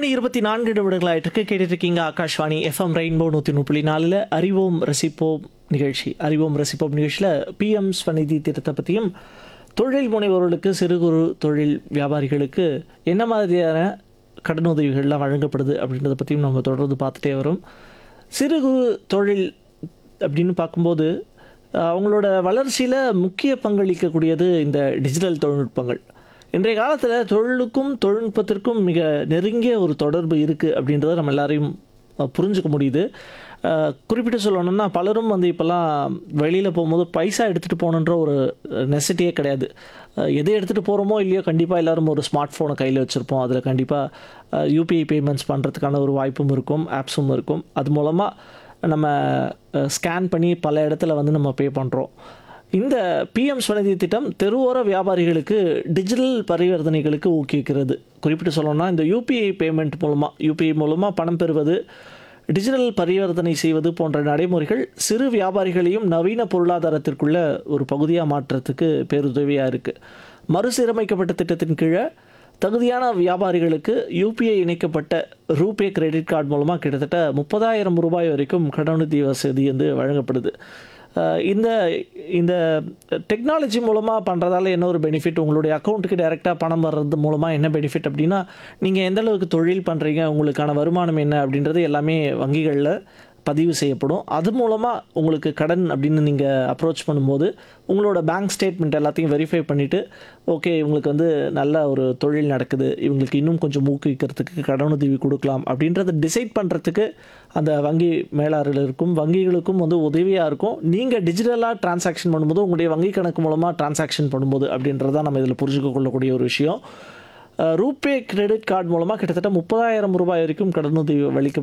மணி இருபத்தி நான்கு நிமிடங்களாயிட்டு கேட்டுட்டு இருக்கீங்க ஆகாஷ்வாணி எஃப்எம் ரெயின்போ நூற்றி முப்பது நாலில் அறிவோம் ரசிப்போம் நிகழ்ச்சி அறிவோம் ரசிப்போம் நிகழ்ச்சியில் பிஎம் ஸ்வநிதி திட்டத்தை பற்றியும் தொழில் முனைவோர்களுக்கு சிறு குறு தொழில் வியாபாரிகளுக்கு என்ன மாதிரியான கடனுதவிகள்லாம் வழங்கப்படுது அப்படின்றத பற்றியும் நம்ம தொடர்ந்து பார்த்துட்டே வரோம் சிறு குறு தொழில் அப்படின்னு பார்க்கும்போது அஹ், அவங்களோட வளர்ச்சியில் முக்கிய பங்களிக்கக்கூடியது இந்த டிஜிட்டல் தொழில்நுட்பங்கள் இன்றைய காலத்தில் தொழிலுக்கும் தொழில்நுட்பத்திற்கும் மிக நெருங்கிய ஒரு தொடர்பு இருக்குது அப்படின்றத நம்ம எல்லாரையும் அஹ், புரிஞ்சுக்க முடியுது அஹ், குறிப்பிட்டு சொல்லணும்னா பலரும் வந்து இப்போல்லாம் வெளியில் போகும்போது பைசா எடுத்துகிட்டு போகணுன்ற ஒரு நெசிட்டியே கிடையாது அஹ், எது எடுத்துகிட்டு போகிறோமோ இல்லையோ கண்டிப்பாக எல்லாரும் ஒரு ஸ்மார்ட் ஃபோனை கையில் வச்சுருப்போம் அதில் கண்டிப்பாக யூபிஐ பேமெண்ட்ஸ் பண்ணுறதுக்கான ஒரு வாய்ப்பும் இருக்கும் ஆப்ஸும் இருக்கும் அது மூலமாக நம்ம ஸ்கேன் பண்ணி பல இடத்துல வந்து நம்ம பே பண்ணுறோம் இந்த பிஎம் ஸ்வநிதி திட்டம் தெருவோர வியாபாரிகளுக்கு டிஜிட்டல் பரிவர்த்தனைகளுக்கு ஊக்குவிக்கிறது குறிப்பிட்டு சொல்லணும்னா இந்த யூபிஐ பேமெண்ட் மூலமாக யூபிஐ மூலமாக பணம் பெறுவது டிஜிட்டல் பரிவர்த்தனை செய்வது போன்ற நடைமுறைகள் சிறு வியாபாரிகளையும் நவீன பொருளாதாரத்திற்குள்ள ஒரு பகுதியாக மாற்றுறதுக்கு பேருதவியாக இருக்குது மறுசீரமைக்கப்பட்ட திட்டத்தின் கீழே தகுதியான வியாபாரிகளுக்கு யூபிஐ இணைக்கப்பட்ட ரூபே கிரெடிட் கார்டு மூலமாக கிட்டத்தட்ட முப்பதாயிரம் ரூபாய் வரைக்கும் கடனுதவி வசதி வந்து வழங்கப்படுது அஹ் இந்த இந்த டெக்னாலஜி மூலமாக பண்ணுறதால என்ன ஒரு பெனிஃபிட் உங்களுடைய அக்கௌண்ட்டுக்கு டைரெக்டாக பணம் வர்றது மூலமாக என்ன பெனிஃபிட் அப்படின்னா நீங்கள் எந்த அளவுக்கு தொழில் பண்ணுறீங்க உங்களுக்கான வருமானம் என்ன அப்படின்றது எல்லாமே வங்கிகளில் பதிவு செய்யப்படும் அது மூலமாக உங்களுக்கு கடன் அப்படின்னு நீங்கள் அப்ரோச் பண்ணும்போது உங்களோட பேங்க் ஸ்டேட்மெண்ட் எல்லாத்தையும் வெரிஃபை பண்ணிவிட்டு ஓகே இவங்களுக்கு வந்து நல்ல ஒரு தொழில் நடக்குது இவங்களுக்கு இன்னும் கொஞ்சம் ஊக்குவிக்கிறதுக்கு கடனுதவி கொடுக்கலாம் அப்படின்றத டிசைட் பண்ணுறதுக்கு அந்த வங்கி மேலாளர்களுக்கும் வங்கிகளுக்கும் வந்து உதவியாக இருக்கும் நீங்கள் டிஜிட்டலாக டிரான்சாக்ஷன் பண்ணும்போது உங்களுடைய வங்கி கணக்கு மூலமாக டிரான்சாக்ஷன் பண்ணும்போது அப்படின்றத நம்ம இதில் புரிஞ்சுக்க கொள்ளக்கூடிய ஒரு விஷயம் ரூபே கிரெடிட் கார்டு மூலமாக கிட்டத்தட்ட முப்பதாயிரம் ரூபாய் வரைக்கும் கடனுதவி வலிக்க